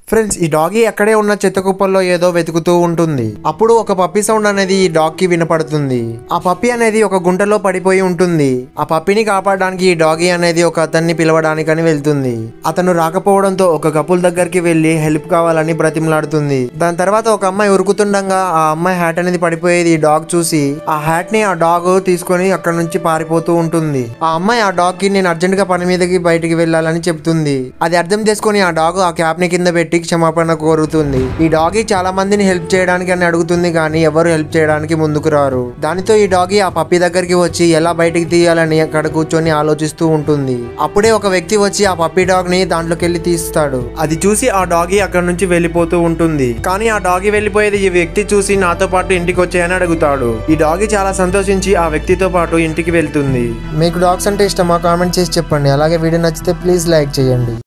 friends ఈ doggy ఎక్కడే ఉన్న చెత్త కుప్పల్లో ఏదో వెతుకుతూ ఉంటుంది అప్పుడు ఒక పప్పి సౌండ్ అనేది ఈ డాగ్ కి వినపడుతుంది ఆ పప్పి అనేది ఒక గుంటలో పడిపోయి ఉంటుంది ఆ పప్పిని కాపాడడానికి ఈ డాగీ అనేది ఒక అతన్ని పిలవడానికని వెళ్తుంది అతను రాకపోవడంతో ఒక కపుల్ దగ్గరికి వెళ్లి హెల్ప్ కావాలని బ్రతిమలాడుతుంది దాని తర్వాత ఒక అమ్మాయి ఉరుకుతుండగా ఆ అమ్మాయి హ్యాట్ అనేది పడిపోయేది ఈ డాగ్ చూసి ఆ హ్యాట్ ని ఆ డాగ్ తీసుకొని అక్కడ నుంచి పారిపోతూ ఉంటుంది ఆ అమ్మాయి ఆ డాగ్ కి నేను అర్జెంట్ గా పని మీదకి బయటికి వెళ్ళాలని చెప్తుంది అది అర్థం చేసుకొని ఆ డాగ్ ఆ క్యాప్ ని కింద పెట్టి క్షమాపణ కోరుతుంది ఈ డాగి చాలా మందిని హెల్ప్ చేయడానికి అని అడుగుతుంది కానీ ఎవరు హెల్ప్ చేయడానికి ముందుకు రారు దానితో ఈ డాగి ఆ పప్పి దగ్గరికి వచ్చి ఎలా బయటికి తీయాలని అక్కడ కూర్చొని ఆలోచిస్తూ ఉంటుంది అప్పుడే ఒక వ్యక్తి వచ్చి ఆ పప్పి డాగ్ ని దాంట్లోకి వెళ్ళి తీస్తాడు అది చూసి ఆ డాగి అక్కడ నుంచి వెళ్ళిపోతూ ఉంటుంది కానీ ఆ డాగి వెళ్ళిపోయేది ఈ వ్యక్తి చూసి నాతో పాటు ఇంటికి వచ్చాయని అడుగుతాడు ఈ డాగి చాలా సంతోషించి ఆ వ్యక్తితో పాటు ఇంటికి వెళ్తుంది మీకు డాగ్స్ అంటే ఇష్టమా కామెంట్ చేసి చెప్పండి అలాగే వీడియో నచ్చితే ప్లీజ్ లైక్ చేయండి